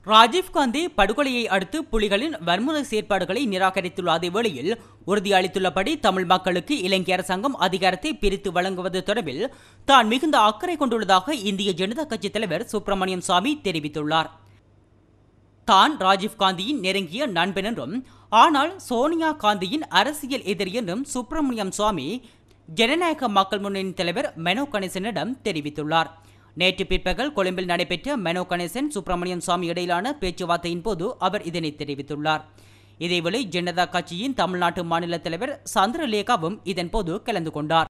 ராஜீவ்காந்தி படுகொலையை அடுத்து புலிகளின் வன்முறை செயற்பாடுகளை நிராகரித்துள்ள அதே வேளையில் உறுதியளித்துள்ளபடி தமிழ் மக்களுக்கு இலங்கை அரசாங்கம் அதிகாரத்தை பிரித்து வழங்குவது தொடர்பில் தான் மிகுந்த அக்கறை கொண்டுள்ளதாக இந்திய ஜனதா கட்சி தலைவர் சுப்பிரமணியம் சாமி தெரிவித்துள்ளார் தான் ராஜீவ்காந்தியின் நெருங்கிய நண்பன் என்றும் ஆனால் சோனியா காந்தியின் அரசியல் எதிரி என்றும் சுப்பிரமணியம் சுவாமி ஜனநாயக மக்கள் முன்னணி தலைவர் மெனோ கணேசனிடம் தெரிவித்துள்ளார் நேற்று பிற்பகல் கொழும்பில் நடைபெற்ற மெனோ கணேசன் சுப்பிரமணியம் சுவாமி இடையிலான பேச்சுவார்த்தையின் போது அவர் இதனை தெரிவித்துள்ளார் இதேவேளை ஜனதா கட்சியின் தமிழ்நாட்டு மாநில தலைவர் சந்திரலேகாவும் இதன்போது கலந்து கொண்டார்